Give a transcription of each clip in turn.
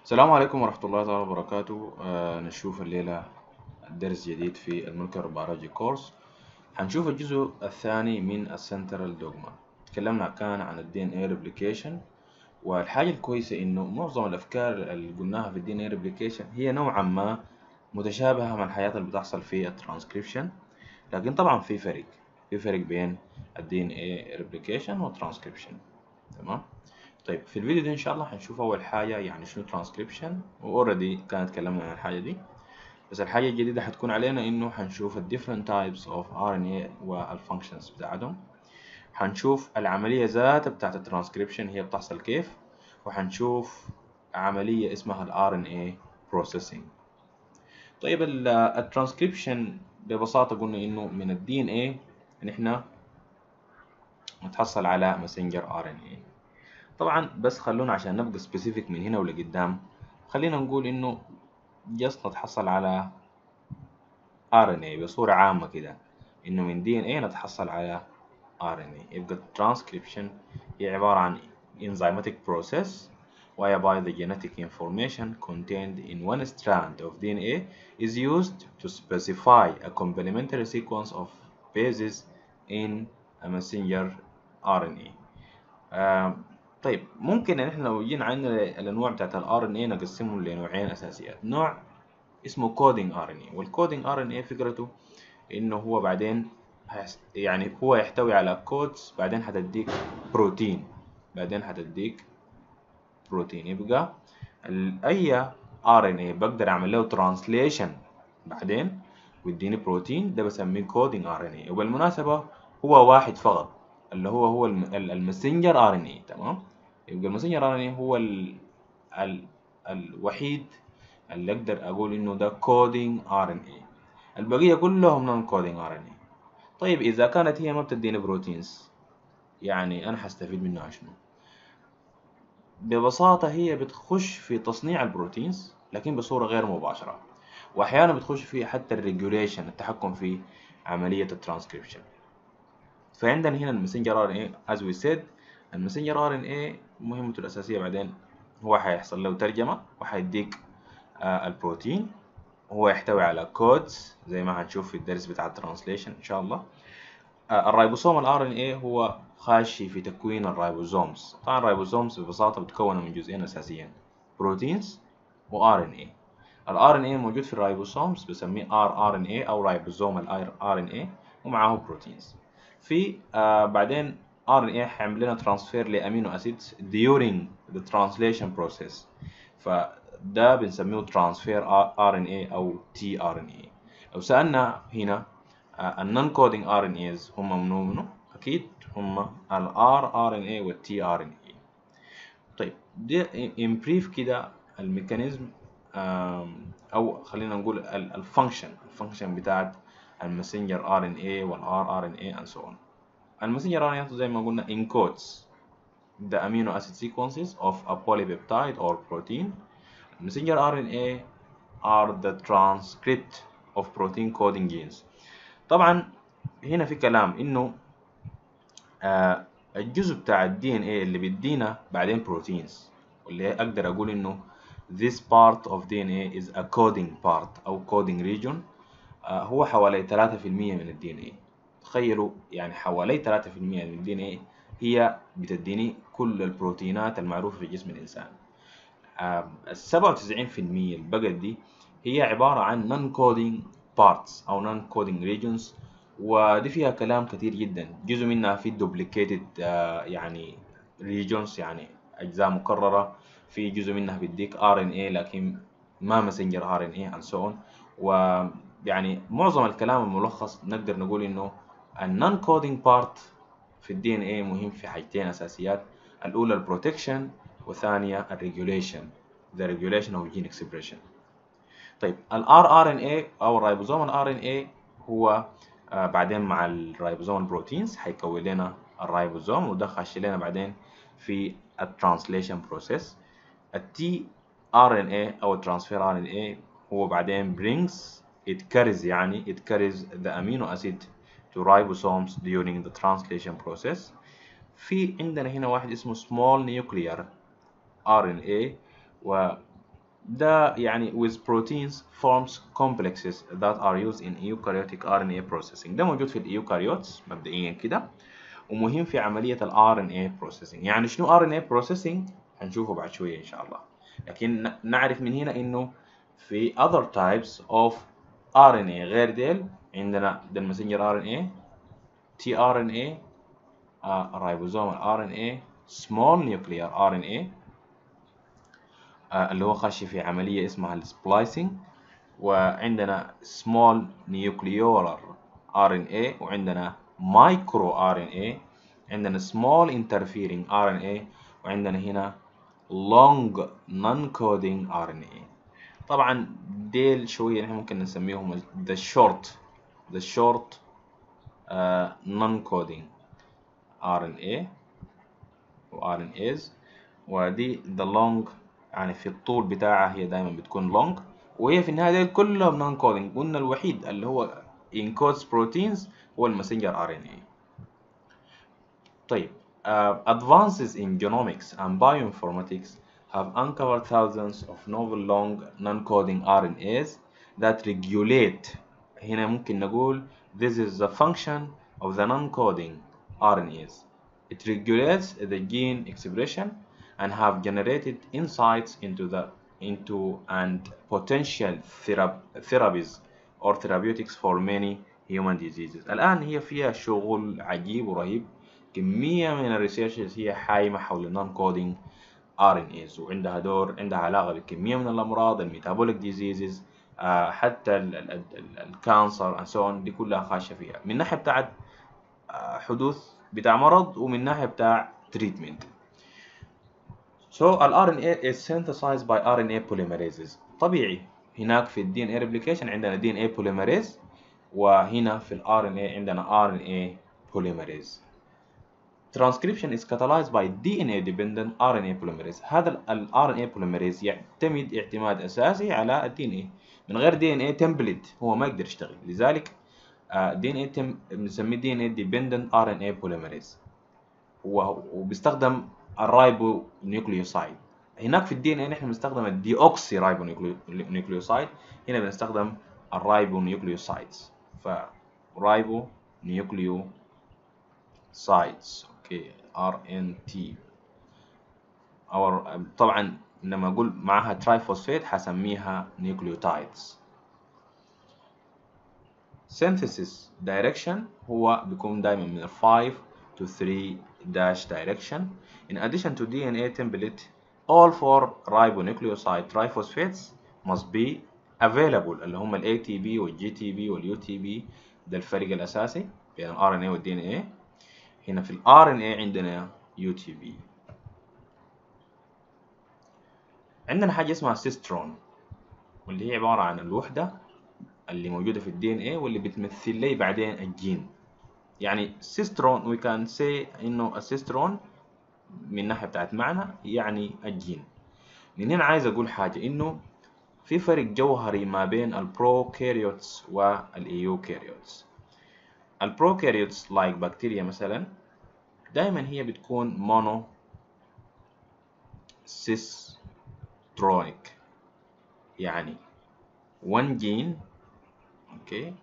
السلام عليكم ورحمة الله تعالى وبركاته آه نشوف الليلة درس جديد في المولكيولر بيولوجي كورس هنشوف الجزء الثاني من السنترال دوغما تكلمنا كان عن الدي ان اي ريبليكيشن والحاجة الكويسة انه معظم الافكار اللي قلناها في الدي ان اي ريبليكيشن هي نوعا ما متشابهة مع الحاجات اللي بتحصل في الترانسكريبشن لكن طبعا في فرق في فرق بين الدي ان اي ريبليكيشن والترانسكريبشن تمام طيب في الفيديو ده ان شاء الله هنشوف اول حاجه يعني شنو ترانسكريبشن واوريدي كان اتكلمنا عن الحاجه دي بس الحاجه الجديده حتكون علينا انه هنشوف ال different types of RNA والfunctions بتاعتهم هنشوف العمليه ذاتها بتاعت الترانسكريبشن هي بتحصل كيف وهنشوف عمليه اسمها ال RNA processing طيب الترانسكريبشن ببساطه قلنا انه من ال DNA نحن نتحصل على messenger RNA طبعا بس خلونا عشان نبقى سبيسيفيك من هنا ولقدام خلينا نقول انه جست نتحصل على RNA بصورة عامة كده انه من DNA نتحصل على RNA يبقى transcription هي عبارة عن enzymatic process whereby the genetic information contained in one strand of DNA is used to specify a complementary sequence of bases in a messenger RNA. Uh, طيب ممكن ان احنا لو جينا عندنا الانواع بتاعت الار ان اي نقسمهم لنوعين اساسيات نوع اسمه كودينج ار ان اي والكودينج ار ان اي فكرته انه هو بعدين يعني هو يحتوي على كودز بعدين هتديك بروتين بعدين هتديك بروتين يبقى اي ار ان اي بقدر اعمل له ترانسليشن بعدين ويديني بروتين ده بسميه كودينج ار ان اي وبالمناسبه هو واحد فقط اللي هو هو المسنجر ار ان اي تمام يبقى المسنجر ار ان اي هو ال ال الوحيد اللي اقدر اقول انه ده كودينج ار ان اي البقيه كلهم نون كودينج ار ان اي طيب اذا كانت هي ما بتديني بروتينز يعني انا هستفيد منها شنو ببساطه هي بتخش في تصنيع البروتينز لكن بصوره غير مباشره واحيانا بتخش في حتى الريجوليشن التحكم في عمليه الترانسكريبشن فعندنا هنا المسنجر ار ان اي از وي سيد المسنجر ار ان اي مهمته الاساسيه بعدين هو حيحصل له ترجمه وحيديك آه البروتين هو يحتوي على كودز زي ما هنشوف في الدرس بتاع الترانسليشن ان شاء الله آه الرايبوسوم الار ان اي هو خاشي في تكوين الرايبوزومز طبعا الرايبوزومز ببساطه بتكون من جزئين اساسيين بروتينز وار ان اي الار ان اي موجود في الرايبوسومز بسميه ار ار ان اي او رايبوزوم الار ان اي ومعاه بروتينز في آه بعدين RNA هيعمل لنا ترانسفير لامينو اسيدز during the translation process فده بنسميه ترانسفير RNA او tRNA لو سألنا هنا النون كودينج RNAs هم منو منو اكيد هم ال rRNA وال tRNA طيب ده in brief كده الميكانيزم او خلينا نقول الفانكشن الفانكشن بتاعت المسنجر ار ان اي والار ار ان اي and so on المسنجر ار ان اي زي ما قلنا encodes the amino acid sequences of a polypeptide or protein messenger RNA are the transcript of protein coding genes طبعا هنا في كلام انه آه الجزء بتاع الدي ان اي اللي بيدينا بعدين بروتينز واللي اقدر اقول انه this part of DNA is a coding part او coding region هو حوالي 3% من الدي ان اي تخيلوا يعني حوالي 3% من الدي ان اي هي بتديني كل البروتينات المعروفه في جسم الانسان ال 97% البقت دي هي عباره عن non coding parts او non coding regions ودي فيها كلام كتير جدا جزء منها في duplicated يعني regions يعني اجزاء مكرره في جزء منها بيديك RNA لكن ما messenger RNA and so on و يعني معظم الكلام الملخص نقدر نقول انه النون كودينج بارت في الدي ان اي مهم في حاجتين اساسيات الاولى البروتكشن والثانيه الريجوليشن the regulation of gene expression طيب الار ار ان اي او الرايبوزوم الار ان اي هو آه بعدين مع الرايبوزوم البروتينز هيكون لنا الرايبوزوم وده خش لنا بعدين في الترانسليشن بروسيس التي ار ان اي او الترانسفير ار ان اي هو بعدين brings it carries يعني it carries the amino acid to ribosomes during the translation process في عندنا هنا واحد اسمه small nuclear RNA و ده يعني with proteins forms complexes that are used in eukaryotic RNA processing ده موجود في الإيوكاريوتس مبدئيا كده ومهم في عملية ال RNA processing يعني شنو RNA processing هنشوفه بعد شوية إن شاء الله لكن نعرف من هنا إنه في other types of RNA غير ديل عندنا ده المسنجر RNA tRNA uh, ribosomal RNA small nuclear RNA اللي هو خش في عملية اسمها السبلايسنج وعندنا small nucleolar RNA وعندنا micro RNA عندنا small interfering RNA وعندنا هنا long non-coding RNA طبعا ديل شوية نحن ممكن نسميهم the short the short uh, non-coding RNA و RNAs ودي the long يعني في الطول بتاعها هي دايما بتكون long وهي في النهاية ديل كلهم نون كودينج قلنا الوحيد اللي هو encodes proteins هو المسنجر RNA طيب uh, advances in genomics and bioinformatics have uncovered thousands of novel long non-coding RNAs that regulate هنا ممكن نقول this is the function of the non-coding RNAs it regulates the gene expression and have generated insights into the into and potential therapies or therapeutics for many human diseases الآن هي فيها شغل عجيب ورهيب كمية من الريسيرشز هي حايمة حول النون كودينج RNAs وعندها دور عندها علاقة بكمية من الأمراض الميتابوليك ديزيزز آه حتى الكانسر and so on دي كلها خاشة فيها من ناحية بتاعت آه حدوث بتاع مرض ومن ناحية بتاع treatment So ال RNA is synthesized by RNA polymerases طبيعي هناك في ال DNA replication عندنا DNA polymerase وهنا في ال RNA عندنا RNA polymerase transcription is catalyzed by DNA dependent RNA polymerase هذا ال RNA polymerase يعتمد اعتماد أساسي على ال DNA من غير DNA template هو ما يقدر يشتغل لذلك DNA بنسميه DNA dependent RNA polymerase وبيستخدم الرايبو نيوكليوسايد هناك في الدي ان اي نحن بنستخدم الدي اوكسي رايبو نيوكليوسايد هنا بنستخدم الرايبو نيوكليوسايدز فرايبو نيوكليو سايدز اوكي ار ان تي او طبعا لما اقول معاها ترايفوسفيت حسميها نيوكليوتايدز synthesis direction هو بيكون دايما من 5 to 3 dash direction In addition to DNA template, all four ribonucleoside triphosphates must be available اللي هم ال ATP وال GTP وال UTP ده الفرق الأساسي بين ال RNA وال DNA هنا في ال RNA عندنا UTP عندنا حاجة اسمها سيسترون واللي هي عبارة عن الوحدة اللي موجودة في ال DNA واللي بتمثل لي بعدين الجين يعني سيسترون we can say إنه السيسترون من الناحية بتاعت معنى يعني الجين من هنا عايز أقول حاجة إنه في فرق جوهري ما بين البروكاريوتس والإيوكاريوتس البروكاريوتس لايك بكتيريا مثلا دايما هي بتكون مونو سيسترونيك يعني one gene اوكي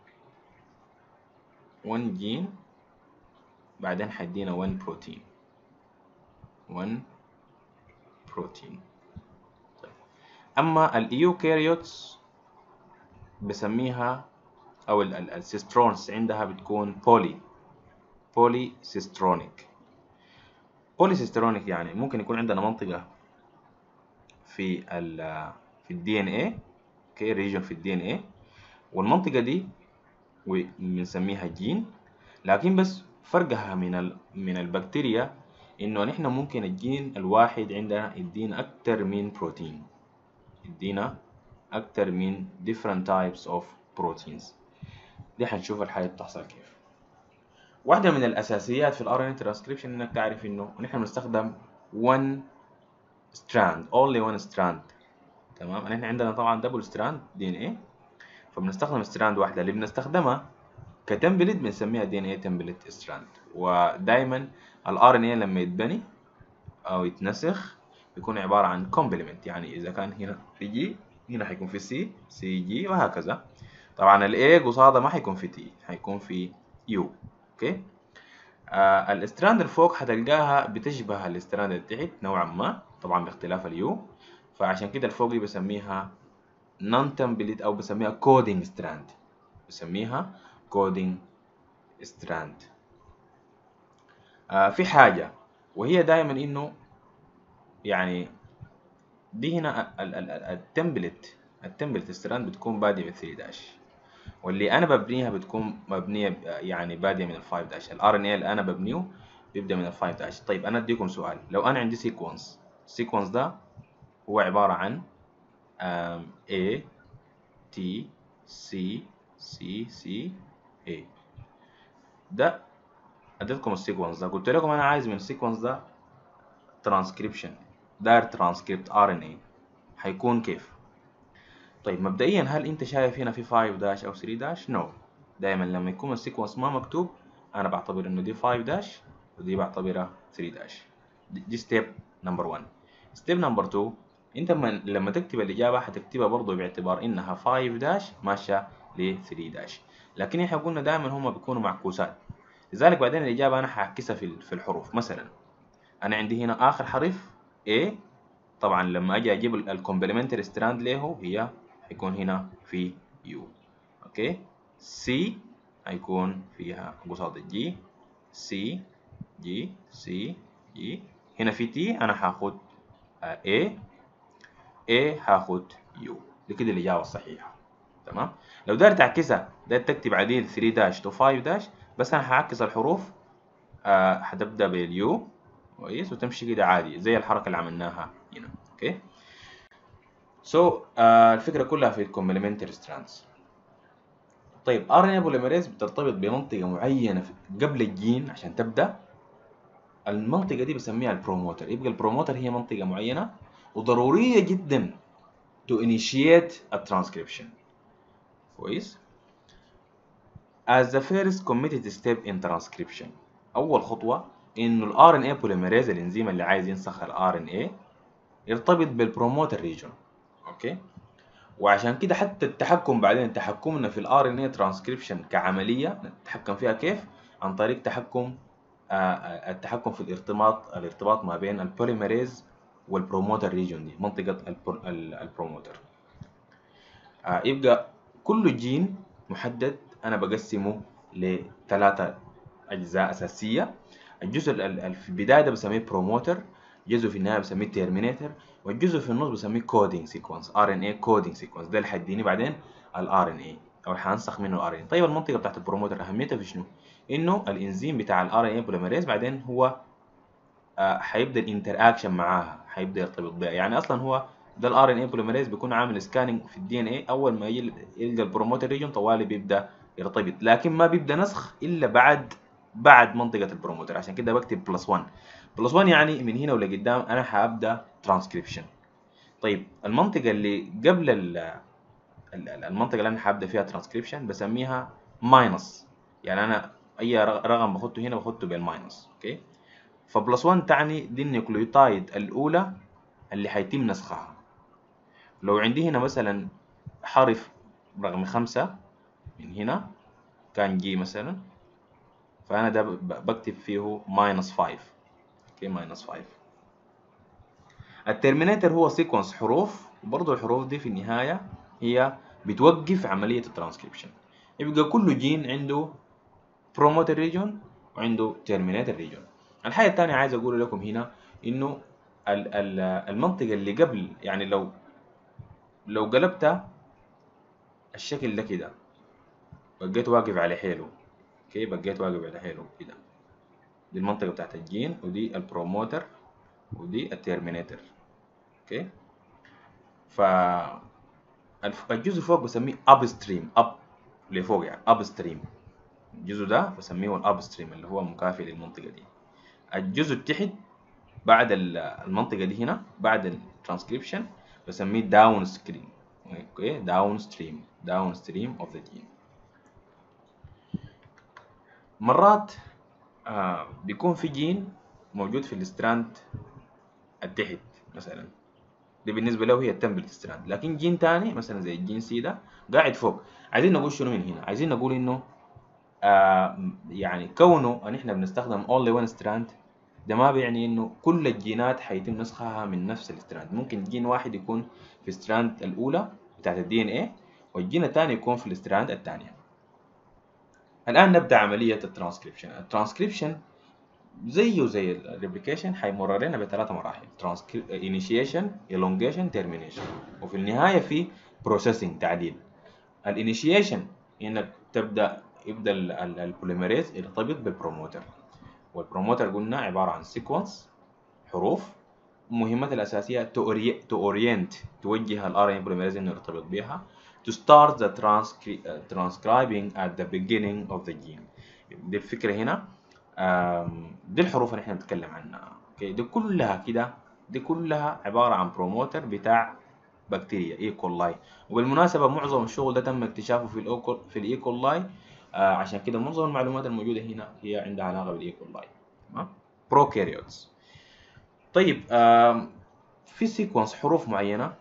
one gene بعدين حيدينا one protein one protein طيب. أما الإيوكاريوتس بسميها أو السيسترونز عندها بتكون بولي بولي سيسترونيك بولي سيسترونيك يعني ممكن يكون عندنا منطقة في ال في الدي ان اي اوكي ريجن في الدي ان اي والمنطقة دي بنسميها جين لكن بس فرقها من ال من البكتيريا انه نحن ممكن الجين الواحد عندنا يدينا اكتر من بروتين يدينا اكتر من different types of proteins دي حنشوف الحاجة بتحصل كيف واحدة من الأساسيات في ال RNA transcription إنك تعرف إنه نحن بنستخدم one strand only one strand تمام نحن عندنا طبعا double strand DNA فبنستخدم strand واحدة اللي بنستخدمها كتمبلت بنسميها DNA template strand ودايما ال RNA لما يتبني أو يتنسخ بيكون عبارة عن كومبلمنت يعني إذا كان هنا في جي هنا حيكون في سي سي جي وهكذا طبعا الاي قصادها ما حيكون في تي حيكون في يو اوكي آه الاستراند اللي فوق حتلقاها بتشبه الاستراند اللي تحت نوعا ما طبعا باختلاف اليو فعشان كده الفوق دي بسميها نون تمبلت او بسميها كودينج ستراند بسميها كودينج ستراند آه في حاجة وهي دائما انه يعني دي هنا التمبلت التمبلت ستراند بتكون بادية من 3 داش واللي انا ببنيها بتكون مبنيه يعني باديه من ال 5 داش الار ان اي اللي انا ببنيه بيبدا من ال 5 داش طيب انا اديكم سؤال لو انا عندي سيكونس السيكونس ده هو عباره عن A T C C C A ده اديتكم السيكونس ده قلت لكم انا عايز من السيكونس ده ترانسكريبشن داير ترانسكريبت ار ان اي هيكون كيف طيب مبدئيا هل انت شايف هنا في 5 داش او 3 داش نو no. دايما لما يكون السيكونس ما مكتوب انا بعتبر انه دي 5 داش ودي بعتبرها 3 داش دي ستيب نمبر 1 ستيب نمبر 2 انت من لما تكتب الاجابه هتكتبها برضه باعتبار انها 5 داش ماشيه ل 3 داش لكن احنا قلنا دائما هم بيكونوا معكوسات لذلك بعدين الاجابه انا هعكسها في في الحروف مثلا انا عندي هنا اخر حرف A طبعا لما اجي اجيب الكومبلمنتري ستراند له هي هيكون هنا في يو اوكي سي هيكون فيها قصاد الجي سي جي سي جي هنا في تي انا هاخد A A هاخد يو دي كده الاجابه الصحيحه تمام لو داير تعكسها داير تكتب عديد 3 داش تو 5 داش بس انا هعكس الحروف آه هتبدا باليو كويس وتمشي كده عادي زي الحركه اللي عملناها هنا اوكي سو so, uh, الفكره كلها في الكومبلمنتري ستراندز طيب ار ان اي بوليميريز بترتبط بمنطقه معينه قبل الجين عشان تبدا المنطقه دي بسميها البروموتر يبقى البروموتر هي منطقه معينه وضروريه جدا to initiate a transcription كويس as the first committed step in transcription اول خطوه انه الار ان اي بوليميريز الانزيم اللي عايز ينسخ الار ان اي يرتبط بالبروموتر ريجون اوكي وعشان كده حتى التحكم بعدين تحكمنا في الار ان اي ترانسكريبشن كعمليه نتحكم فيها كيف عن طريق تحكم آه التحكم في الارتباط الارتباط ما بين البوليميريز والبروموتر ريجون دي منطقه البروموتر آه يبقى كل جين محدد انا بقسمه لثلاثه اجزاء اساسيه الجزء اللي في البدايه ده بسميه بروموتر جزء في النهايه بسميه تيرمينيتر والجزء في النص بسميه كودينج سيكونس ار ان اي كودينج سيكونس ده اللي حيديني بعدين الار ان اي او حنسخ منه الار ان طيب المنطقه بتاعت البروموتر اهميتها في شنو؟ انه الانزيم بتاع الار ان اي بوليميريز بعدين هو آه حيبدا الانتر اكشن معاها حيبدا يرتبط بها يعني اصلا هو ده الار ان اي بوليميريز بيكون عامل سكاننج في الدي ان اي اول ما يلقى البروموتر ريجون طوالي بيبدا يرتبط لكن ما بيبدا نسخ الا بعد بعد منطقه البروموتر عشان كده بكتب بلس 1 بلس 1 يعني من هنا ولقدام انا هبدا ترانسكريبشن طيب المنطقه اللي قبل المنطقه اللي انا هبدا فيها ترانسكريبشن بسميها ماينس يعني انا اي رقم بحطه هنا بحطه بالماينس اوكي فبلس 1 تعني دي النيوكليوتايد الاولى اللي حيتم نسخها لو عندي هنا مثلا حرف رقم خمسة من هنا كان جي مثلا فأنا ده بكتب فيه ماينس 5 اوكي ماينس 5 الترمينيتر هو سيكونس حروف وبرضه الحروف دي في النهاية هي بتوقف عملية الترانسكريبشن يبقى كل جين عنده بروموتر ريجون وعنده ترمينيتر ريجون الحاجة الثانية عايز أقول لكم هنا إنه المنطقة اللي قبل يعني لو لو قلبتها الشكل ده كده بقيت واقف على حيله اوكي بقيت واقف على حيله كده دي المنطقة بتاعت الجين ودي البروموتر ودي الترمينيتر اوكي ف الجزء فوق بسميه اب ستريم اب لفوق يعني اب ستريم الجزء ده بسميه الاب ستريم اللي هو مكافئ للمنطقة دي الجزء التحت بعد المنطقة دي هنا بعد الترانسكريبشن بسميه داون ستريم اوكي داون ستريم داون ستريم اوف ذا جين مرات آه بيكون في جين موجود في الستراند التحت مثلا دي بالنسبه له هي التمبلت ستراند لكن جين تاني مثلا زي الجين سي ده قاعد فوق عايزين نقول شنو من هنا عايزين نقول انه آه يعني كونه ان احنا بنستخدم only one strand ده ما بيعني انه كل الجينات حيتم نسخها من نفس الستراند ممكن جين واحد يكون في الستراند الاولى بتاعت الدي ان ايه والجين الثاني يكون في الستراند الثانيه الان نبدا عمليه الترانسكريبشن الترانسكريبشن زيه زي الريبليكيشن حيمر لنا بثلاث مراحل انيشيشن elongation termination وفي النهايه في بروسيسنج تعديل الانيشيشن انك تبدا يبدا البوليميريز يرتبط بالبروموتر والبروموتر قلنا عباره عن سيكونس حروف مهمتها الاساسيه تو اورينت توجه الار ان بوليميريز انه يرتبط بها to start the transcribing at the beginning of the gene دي الفكره هنا دي الحروف اللي احنا بنتكلم عنها اوكي دي كلها كده دي كلها عباره عن بروموتر بتاع بكتيريا اي كولاي وبالمناسبه معظم الشغل ده تم اكتشافه في الاوكل في الاي كولاي آه عشان كده معظم المعلومات الموجوده هنا هي عندها علاقه بالاي كولاي تمام بروكاريوتس طيب آه في سيكونس حروف معينه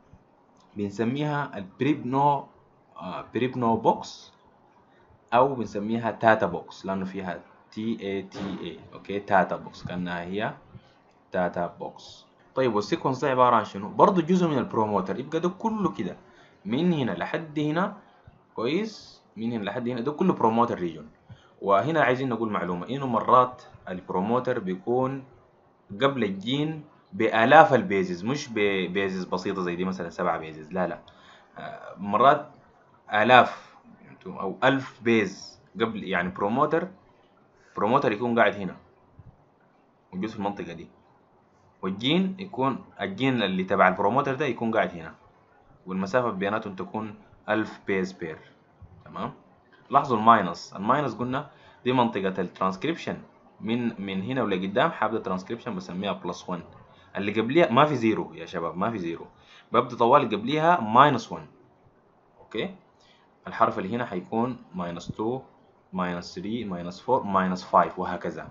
بنسميها البريبنو آه بريبنو بوكس او بنسميها تاتا بوكس لانه فيها تي اي تي اي اوكي تاتا بوكس كانها هي تاتا بوكس طيب والسيكونس ده عباره عن شنو برضه جزء من البروموتر يبقى ده كله كده من هنا لحد هنا كويس من هنا لحد هنا ده كله بروموتر ريجون وهنا عايزين نقول معلومه انه مرات البروموتر بيكون قبل الجين بالاف البيزز مش ببيزز بسيطه زي دي مثلا سبعة بيزز لا لا مرات الاف او ألف بيز قبل يعني بروموتر بروموتر يكون قاعد هنا موجود في المنطقه دي والجين يكون الجين اللي تبع البروموتر ده يكون قاعد هنا والمسافه بيناتهم تكون 1000 بيز بير تمام لاحظوا الماينس الماينس قلنا دي منطقه الترانسكريبشن من من هنا ولقدام حابه ترانسكريبشن بسميها بلس 1 اللي قبليها ما في زيرو يا شباب ما في زيرو ببدا طوال قبليها ماينس 1 اوكي الحرف اللي هنا حيكون ماينس 2 ماينس 3 ماينس 4 ماينس 5 وهكذا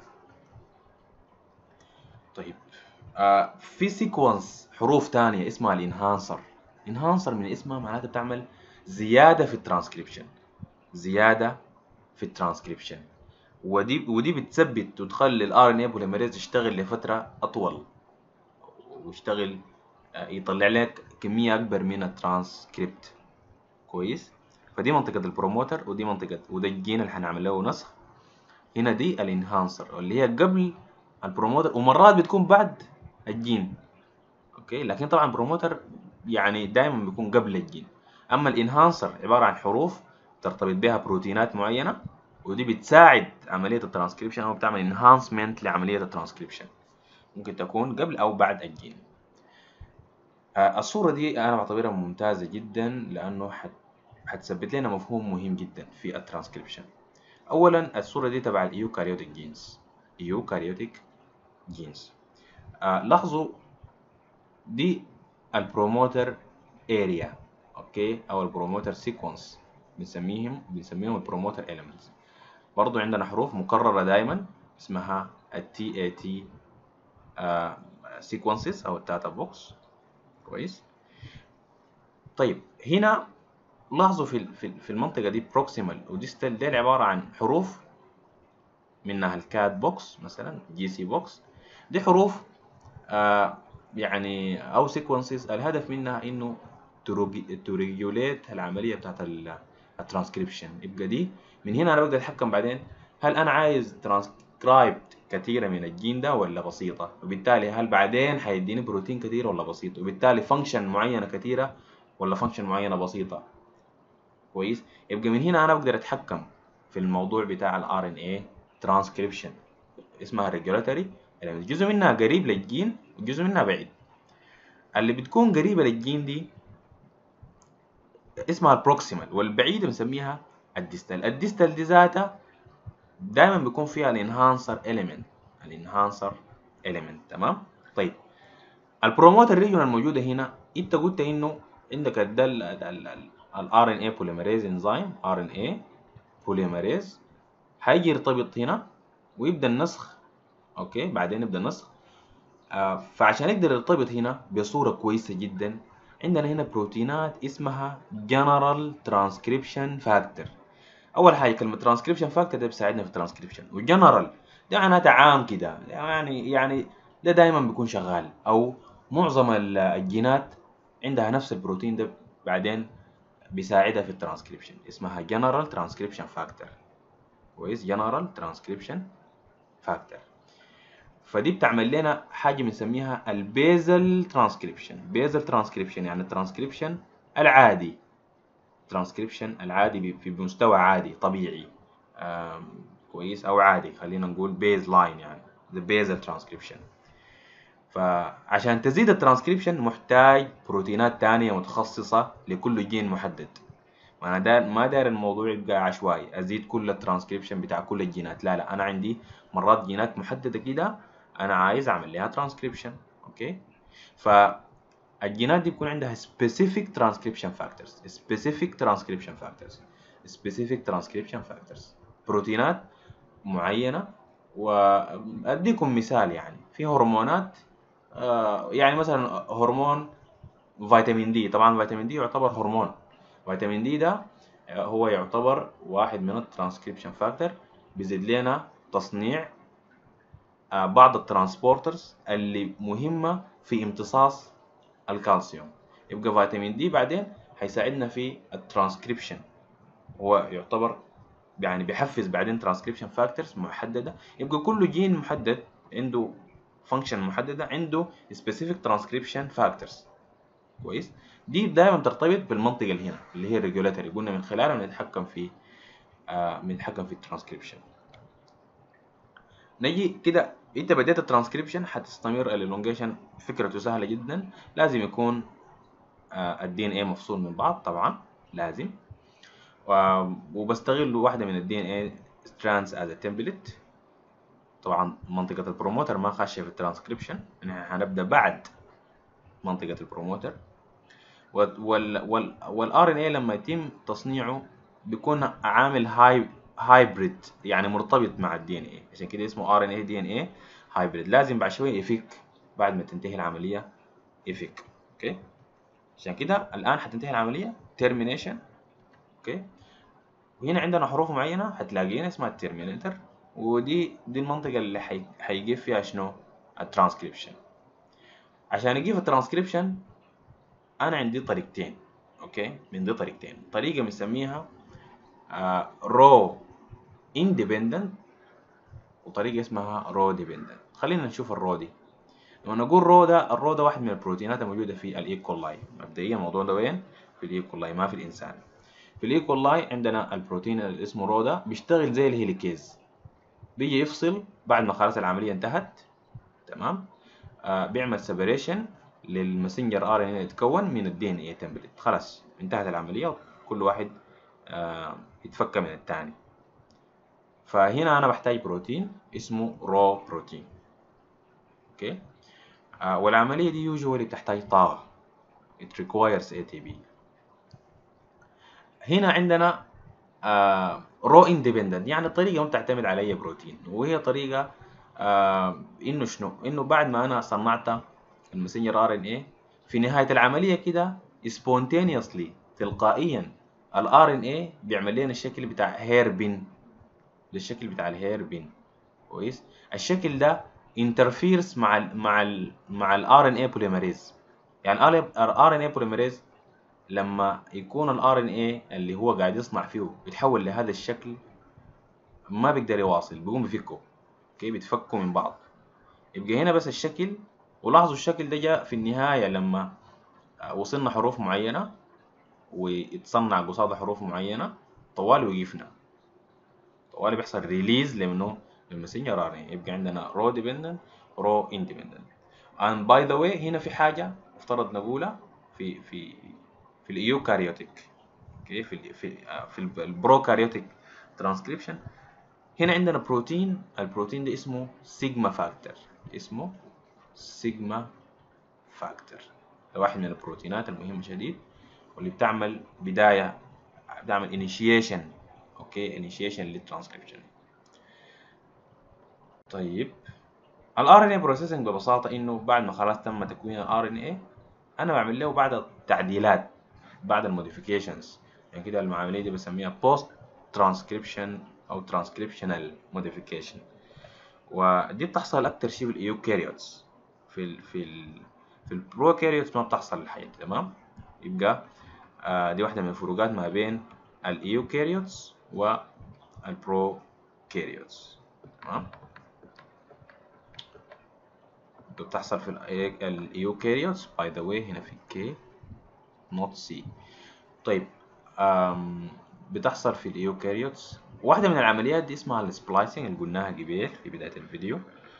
طيب آه في سيكونس حروف تانية اسمها الانهانسر انهانسر من اسمها معناتها بتعمل زيادة في الترانسكريبشن زيادة في الترانسكريبشن ودي ودي بتثبت وتخلي الار ان اي بوليميريز يشتغل لفترة اطول ويشتغل آه يطلع لك كمية اكبر من الترانسكريبت كويس فدي منطقة البروموتر ودي منطقة وده الجين اللي هنعمل له نسخ هنا دي الانهانسر اللي هي قبل البروموتر ومرات بتكون بعد الجين اوكي لكن طبعا بروموتر يعني دائما بيكون قبل الجين اما الانهانسر عباره عن حروف ترتبط بها بروتينات معينه ودي بتساعد عمليه الترانسكريبشن او بتعمل انهانسمنت لعمليه الترانسكريبشن ممكن تكون قبل او بعد الجين آه الصوره دي انا بعتبرها ممتازه جدا لانه حت حتثبت لنا مفهوم مهم جدا في الترانسكريبشن اولا الصوره دي تبع الايوكاريوتيك جينز ايوكاريوتيك جينز آه لاحظوا دي البروموتر اريا اوكي او البروموتر سيكونس بنسميهم بنسميهم البروموتر اليمنتس برضو عندنا حروف مكرره دائما اسمها التي اي تي سيكونسز او التاتا بوكس كويس طيب هنا لاحظوا في في المنطقه دي بروكسيمال وديستال دي عباره عن حروف منها الكات بوكس مثلا جي سي بوكس دي حروف آه يعني او سيكونسز الهدف منها انه تريجوليت العمليه بتاعت الترانسكريبشن يبقى دي من هنا انا بقدر اتحكم بعدين هل انا عايز ترانسكرايب كثيره من الجين ده ولا بسيطه وبالتالي هل بعدين حيديني بروتين كثير ولا بسيط وبالتالي فانكشن معينه كثيره ولا فانكشن معينه بسيطه كويس يبقى من هنا انا بقدر اتحكم في الموضوع بتاع الار ان اي ترانسكريبشن اسمها ريجولاتوري يعني جزء منها قريب للجين وجزء منها بعيد اللي بتكون قريبة للجين دي اسمها البروكسيمال والبعيدة بنسميها الديستال الديستال دي ذاتها دايما بيكون فيها الانهانسر اليمنت الانهانسر اليمنت تمام طيب البروموتر ريجون الموجودة هنا انت قلت انه عندك الدل الار ان اي بوليميريز انزيم ار ان اي بوليميريز هيجي يرتبط هنا ويبدا النسخ اوكي بعدين يبدا النسخ آه، فعشان نقدر نرتبط هنا بصورة كويسة جدا عندنا هنا بروتينات اسمها General Transcription Factor أول حاجة كلمة Transcription Factor ده بيساعدنا في الترانسكريبشن وجنرال ده معناتها عام كده يعني يعني ده دايما بيكون شغال أو معظم الجينات عندها نفس البروتين ده بعدين بيساعدها في الترانسكريبشن اسمها General Transcription Factor كويس General Transcription Factor فدي بتعمل لنا حاجة بنسميها البيزل ترانسكريبشن بيزل ترانسكريبشن يعني الترانسكريبشن العادي ترانسكريبشن العادي في مستوى عادي طبيعي كويس او عادي خلينا نقول بيز لاين يعني the basal transcription فعشان تزيد الترانسكريبشن محتاج بروتينات تانية متخصصة لكل جين محدد وانا دار ما داير الموضوع يبقى عشوائي ازيد كل الترانسكريبشن بتاع كل الجينات لا لا انا عندي مرات جينات محددة كده انا عايز اعمل لها ترانسكريبشن اوكي فالجينات دي بيكون عندها specific transcription factors specific transcription factors specific transcription factors بروتينات معينة واديكم مثال يعني في هرمونات آه يعني مثلا هرمون فيتامين دي طبعا فيتامين دي يعتبر هرمون فيتامين دي ده هو يعتبر واحد من الترانسكريبشن فاكتور بيزيد لنا تصنيع بعض الترانسبورترز اللي مهمة في امتصاص الكالسيوم يبقى فيتامين دي بعدين هيساعدنا في الترانسكريبشن هو يعتبر يعني بيحفز بعدين ترانسكريبشن فاكتورز محددة يبقى كل جين محدد عنده فانكشن محددة عنده specific transcription factors كويس دي دايما بترتبط بالمنطقة اللي هنا اللي هي الريجولاتوري قلنا من خلالها بنتحكم في آه بنتحكم في الترانسكريبشن نجي كده انت بديت الترانسكريبشن هتستمر الالونجيشن فكرته سهله جدا لازم يكون الدي ان ايه مفصول من بعض طبعا لازم وبستغل واحده من الدي ان ايه ستراندز از تمبلت طبعا منطقه البروموتر ما خاشه في الترانسكريبشن احنا هنبدا بعد منطقه البروموتر والار ان اي لما يتم تصنيعه بيكون عامل هاي هايبريد يعني مرتبط مع الدي ان اي عشان كده اسمه ار ان اي دي ان اي هايبريد لازم بعد شويه يفك بعد ما تنتهي العمليه يفك اوكي عشان كده الان هتنتهي العمليه تيرمينيشن اوكي وهنا عندنا حروف معينه هتلاقينا اسمها التيرمينيتر ودي دي المنطقه اللي حي... هيجيب فيها شنو الترانسكريبشن عشان اجيب الترانسكريبشن انا عندي طريقتين اوكي من دي طريقتين طريقه بنسميها رو اندبندنت وطريقه اسمها رو ديبندنت خلينا نشوف الرو دي لما نقول رو ده الرو ده واحد من البروتينات الموجوده في الايكولاي مبدئيا الموضوع ده وين في الايكولاي ما في الانسان في الايكولاي عندنا البروتين اللي اسمه رو ده بيشتغل زي الهيليكيز بيجي يفصل بعد ما خلاص العمليه انتهت تمام آه بيعمل سيبريشن للمسنجر ار ان يتكون من الدي ان اي تمبلت خلاص انتهت العمليه كل واحد آه يتفك من الثاني فهنا انا بحتاج بروتين اسمه رو بروتين اوكي آه والعمليه دي يوجوالي بتحتاج طاقه it requires ATP هنا عندنا آه رو اندبندنت يعني الطريقه ما بتعتمد على اي بروتين وهي طريقه آه انه شنو انه بعد ما انا صنعت المسنجر ار ان اي في نهايه العمليه كده spontaneously تلقائيا الار ان اي بيعمل لنا الشكل بتاع هير بين للشكل بتاع الهير بين كويس الشكل ده انترفيرس مع ال مع ال مع الار ان اي بوليمريز يعني الار ان اي بوليمريز لما يكون الار ان اي اللي هو قاعد يصنع فيه يتحول لهذا الشكل ما بيقدر يواصل بيقوم بيفكه اوكي بيتفكوا من بعض يبقى هنا بس الشكل ولاحظوا الشكل ده جاء في النهاية لما وصلنا حروف معينة ويتصنع قصاد حروف معينة طوال وقفنا طوال بيحصل ريليز لمنه للمسنجر ار يبقى عندنا رو ديبندنت رو اندبندنت and by the way هنا في حاجة مفترض نقولها في في في الايوكاريوتيك اوكي في ال في في البروكاريوتيك ترانسكريبشن هنا عندنا بروتين البروتين ده اسمه سيجما فاكتور اسمه سيجما فاكتور ده واحد من البروتينات المهمة شديد واللي بتعمل بداية بتعمل انيشيشن اوكي انيشيشن للترانسكريبشن طيب ال RNA processing ببساطة إنه بعد ما خلاص تم تكوين ال RNA أنا بعمل له بعد التعديلات بعد الموديفيكيشنز يعني كده العملية دي بسميها post transcription أو transcriptional modification ودي بتحصل أكتر شيء في الإيوكاريوتس في ال في ال في البروكاريوتس ما بتحصل الحاجة دي تمام يبقى آه دي واحدة من الفروقات ما بين الإيوكاريوتس والبروكاريوتس تمام بتحصل في الإيوكاريوتس باي ذا واي هنا في كي نوت سي طيب أم بتحصل في الإيوكاريوتس واحدة من العمليات دي اسمها السبلايسنج اللي قلناها قبل في بداية الفيديو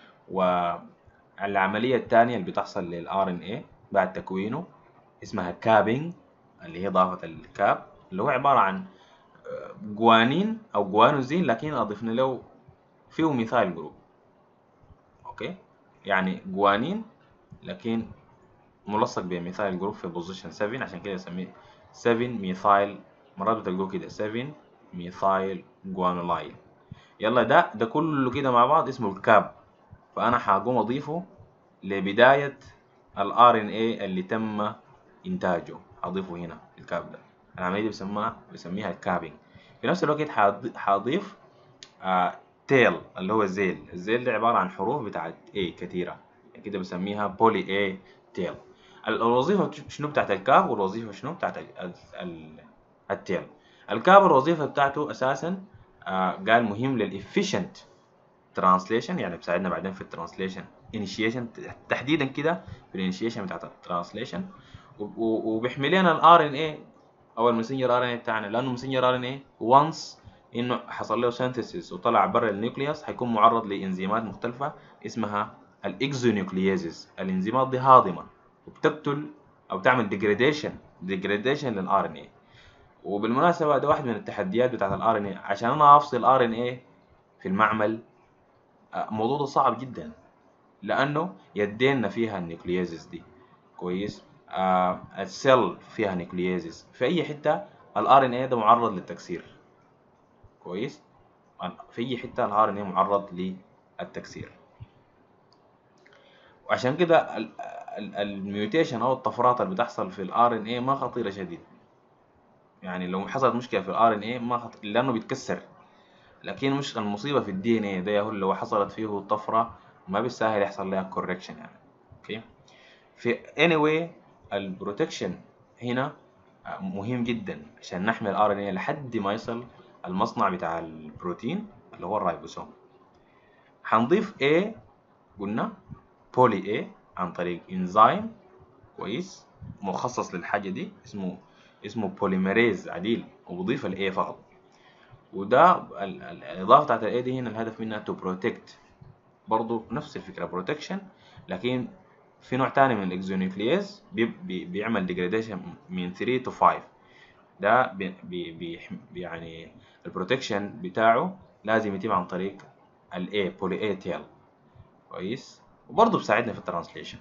والعملية الثانية اللي بتحصل لل RNA بعد تكوينه اسمها كابينج اللي هي إضافة الكاب اللي هو عبارة عن جوانين أو جوانوزين لكن أضفنا له فيه ميثايل جروب أوكي يعني جوانين لكن ملصق بميثايل جروب في بوزيشن 7 عشان كده يسميه 7 ميثايل مرات بتلقوه كده 7 ميثايل جوانولايل يلا ده ده كله كده مع بعض اسمه الكاب فانا هقوم اضيفه لبداية ال RNA اللي تم انتاجه اضيفه هنا الكاب ده العملية دي بسميها بسميها الكابينج في نفس الوقت هضيف آه تيل اللي هو الزيل الزيل ده عبارة عن حروف بتاعت A كثيرة كده بسميها بولي A تيل الوظيفة شنو بتاعت الكاب والوظيفة شنو بتاعت التيل الكاب الوظيفة بتاعته أساسا آه قال مهم للإفيشنت ترانسليشن يعني بيساعدنا بعدين في الترانسليشن انيشيشن تحديدا كده في الانيشيشن بتاعت الترانسليشن وبيحمل لنا الار ان اي او المسنجر ار ان اي بتاعنا لانه مسنجر ار ان اي وانس انه حصل له سينثيسيس وطلع برا النيوكليوس هيكون معرض لانزيمات مختلفه اسمها الاكزونيوكلييزز الانزيمات دي هاضمه وبتقتل او تعمل ديجريديشن ديجريديشن للار ان اي وبالمناسبه ده واحد من التحديات بتاعت الار ان اي عشان انا افصل ار ان اي في المعمل الموضوع ده صعب جدا لانه يدينا فيها النيوكلييزز دي كويس آه السيل فيها نيوكلييزز في اي حته الار ان اي ده معرض للتكسير كويس في اي حته الار ان اي معرض للتكسير وعشان كده الميوتيشن او الطفرات اللي بتحصل في الار ان اي ما خطيره شديد يعني لو حصلت مشكله في الار ان اي ما خطير لانه بيتكسر لكن مش المصيبه في الدي ان اي ده هو لو حصلت فيه طفره ما بالسهل يحصل لها كوركشن يعني اوكي في anyway البروتكشن هنا مهم جدا عشان نحمي الار ان اي لحد ما يصل المصنع بتاع البروتين اللي هو الرايبوسوم هنضيف A قلنا بولي A عن طريق انزيم كويس مخصص للحاجة دي اسمه اسمه بوليميريز عديل وبضيف ال A فقط وده الإضافة بتاعت ال A دي هنا الهدف منها to protect برضو نفس الفكرة protection لكن في نوع تاني من الاكزونيوكليز بي بي بيعمل degradation من 3 to 5 ده بي بي يعني البروتكشن بتاعه لازم يتم عن طريق ال A بولي A تيل كويس وبرضه بيساعدنا في الترانسليشن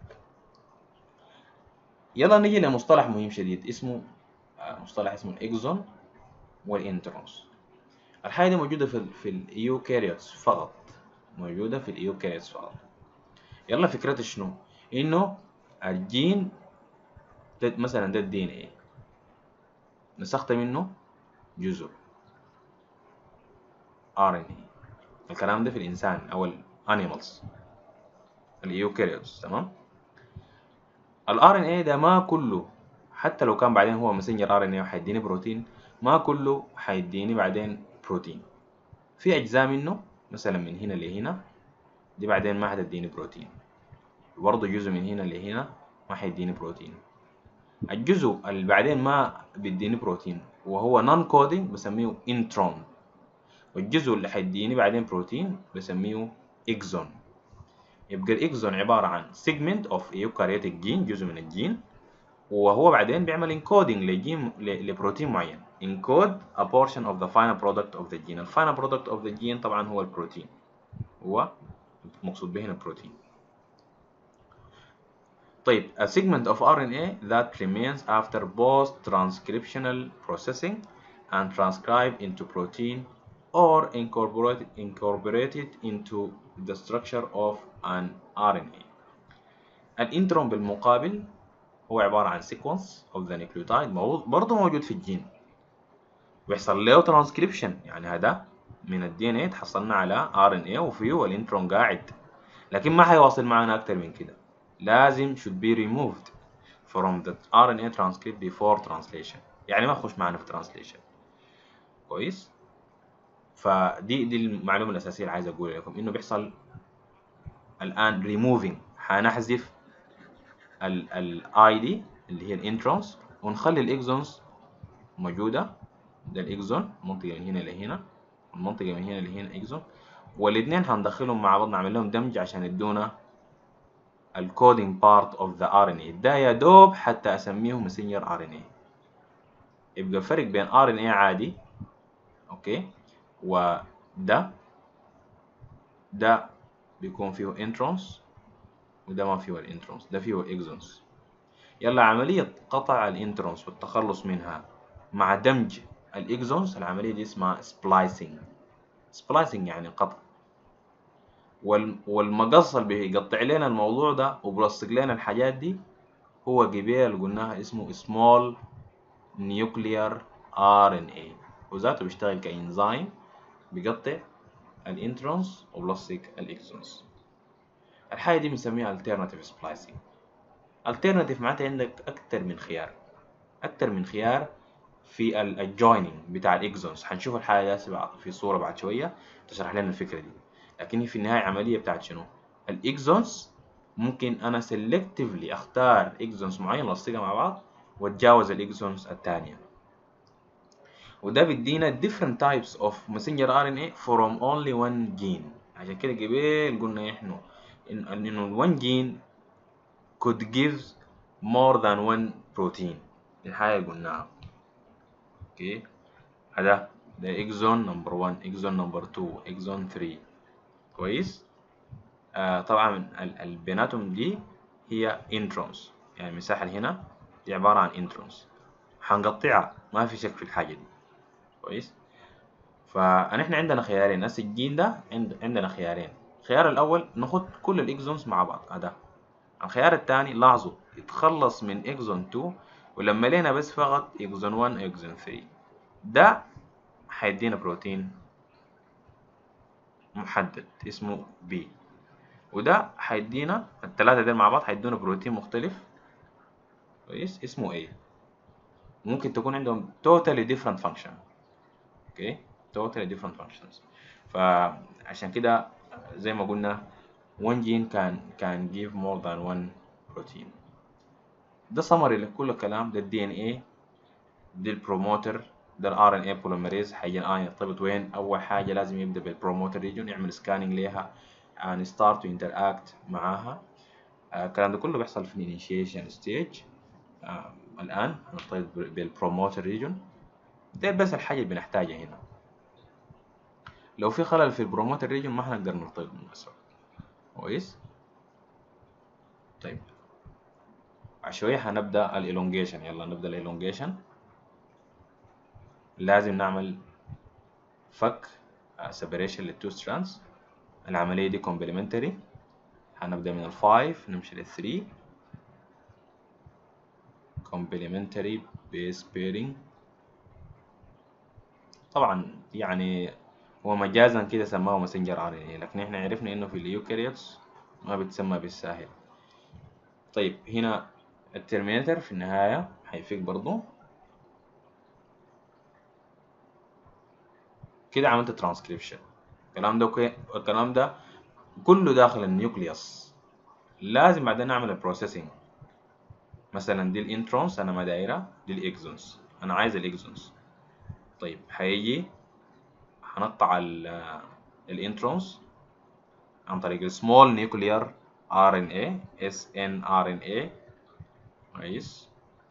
يلا نيجي لمصطلح مهم شديد اسمه مصطلح اسمه الاكزون والانترونز الحاجة دي موجودة في ال في الايوكاريوتس فقط موجودة في الايوكاريوتس فقط يلا فكرتها شنو انه الجين مثلا ده الدي ان ايه نسخت منه جزء ار ان اي الكلام ده في الانسان او الانيمالز الايوكاريوتس تمام الار ان اي ده ما كله حتى لو كان بعدين هو مسنجر ار ان اي وحيديني بروتين ما كله حيديني بعدين بروتين في اجزاء منه مثلا من هنا لهنا دي بعدين ما حتديني بروتين برضه جزء من هنا لهنا ما حيديني بروتين الجزء اللي بعدين ما بيديني بروتين وهو نون كودينج بسميه انترون والجزء اللي حيديني بعدين بروتين بسميه اكزون يبقى الاكزون عبارة عن segment of eukaryotic gene جزء من الجين وهو بعدين بيعمل انكودينج لجين لبروتين معين encode a portion of the final product of the gene ال final product of the gene طبعا هو البروتين هو مقصود به هنا البروتين طيب a segment of RNA that remains after post transcriptional processing and transcribed into protein or incorporated incorporated into the structure of an RNA الانترون بالمقابل هو عبارة عن sequence of the nucleotide برضه موجود في الجين ويحصل له ترانسكريبشن يعني هذا من الدي ان اي تحصلنا على ار ان اي وفيه الانترون قاعد لكن ما حيواصل معنا اكتر من كده لازم should be removed from the RNA transcript before translation يعني ما يخش معنا في translation كويس فدي دي المعلومة الأساسية اللي عايز أقولها لكم إنه بيحصل الآن removing حنحذف ال ID اللي هي الانترونز ونخلي الاكزونز موجودة ده الاكزون منطقة من هنا لهنا والمنطقة من هنا لهنا اكزون والاثنين هندخلهم مع بعض نعمل لهم دمج عشان يدونا الكودينج بارت اوف ذا ار ان اي ده يا دوب حتى اسميه ماسنجر ار ان اي يبقى الفرق بين ار ان اي عادي اوكي وده ده بيكون فيه انترونز وده ما فيه الانترونز ده فيه اكزونز يلا عملية قطع الانترونز والتخلص منها مع دمج الاكزونز العملية دي اسمها سبلايسنج سبلايسنج يعني قطع والمقص اللي بيقطع لنا الموضوع ده وبلصق لنا الحاجات دي هو جبال قلناها اسمه small nuclear RNA وذاته بيشتغل كإنزيم بيقطع الانترونز وبلصق الاكسونز الحاجة دي بنسميها alternative splicing alternative معناتها عندك أكتر من خيار أكتر من خيار في الجويننج بتاع الاكزونز هنشوف الحاجة دي في صورة بعد شوية تشرح لنا الفكرة دي لكن هي في النهاية عملية بتاعت شنو الاكزونز ممكن انا سيلكتيفلي اختار اكزونز معين الصقها مع بعض واتجاوز الاكزونز الثانية وده بيدينا different types of messenger RNA from only one gene عشان كده قبل قلنا احنا انه one gene could give more than one protein الحاجة قلناها اوكي هذا ده اكزون نمبر 1 اكزون نمبر 2 اكزون 3 كويس آه طبعا البيناتهم دي هي انترونز يعني المساحة اللي هنا دي عبارة عن انترونز هنقطعها ما في شك في الحاجة دي كويس فنحن عندنا خيارين هسه الجين ده عند عندنا خيارين الخيار الأول ناخد كل الإكزونز مع بعض هذا الخيار الثاني لاحظوا يتخلص من إكزون 2 ولما لقينا بس فقط إكزون 1 إكزون 3 ده هيدينا بروتين محدد اسمه B وده هيدينا الثلاثة دول مع بعض هيدونا بروتين مختلف كويس اسمه A ممكن تكون عندهم totally different function اوكي totally different functions فعشان كده زي ما قلنا one gene can can give more than one protein ده summary لكل الكلام ده الدي ان ايه ده البروموتر ده الار ان اي بوليمريز حيجي الان يرتبط وين اول حاجه لازم يبدا بالبروموتر ريجون يعمل سكاننج ليها and start to interact معاها الكلام ده كله بيحصل في الانيشيشن ستيج الان هنرتبط بالبروموتر ريجون ده بس الحاجه اللي بنحتاجها هنا لو في خلل في البروموتر ريجون ما هنقدر نرتبط بالمسار كويس طيب شوية هنبدأ الالونجيشن يلا نبدأ الالونجيشن لازم نعمل فك سيبريشن للتو ستراندز العملية دي كومبلمنتري هنبدأ من الفايف نمشي للثري كومبلمنتري بيس بيرنج طبعا يعني هو مجازا كده سماه ماسنجر ار ان لكن احنا عرفنا انه في اليوكاريوتس ما بتسمى بالساهل طيب هنا الترمينيتر في النهاية هيفيك برضو كده عملت ترانسكريبشن الكلام ده اوكي الكلام ده كله داخل النيوكليوس لازم بعدين نعمل البروسيسنج مثلا دي الانترونز انا ما دايره دي الاكزونز انا عايز الاكزونز طيب هيجي هنقطع الانترونز عن طريق السمول نيوكليار ار ان اي اس ان ار ان اي كويس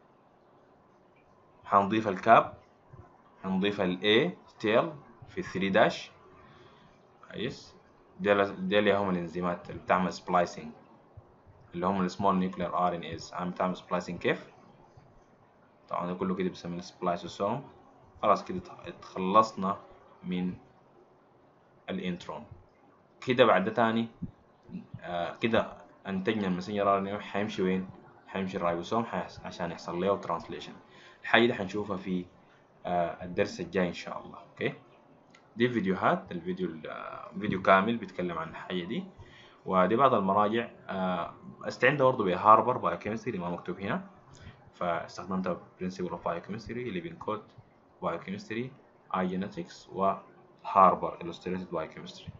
هنضيف الكاب هنضيف الاي تيل في 3 داش كويس ديل ديل هم الانزيمات اللي بتعمل سبلايسنج اللي هم السمول نيوكلير ار ان ايز عم بتعمل سبلايسنج كيف طبعا ده كله كده بيسميه سبلايسوسوم خلاص كده اتخلصنا من الانترون كده بعد تاني آه كده انتجنا المسنجر ار ان اي حيمشي وين حيمشي الرايبوسوم حيحس- عشان يحصل له ترانسليشن الحاجه دي حنشوفها في آه الدرس الجاي ان شاء الله اوكي دي الفيديوهات الفيديو فيديو كامل بيتكلم عن الحاجه دي ودي بعض المراجع آه، استعند برضه بهاربر بايوكيمستري ما مكتوب هنا فاستخدمت برنسبل اوف بايوكيمستري ليفين كود بايوكيمستري اي جينيتكس وهاربر illustrated بايوكيمستري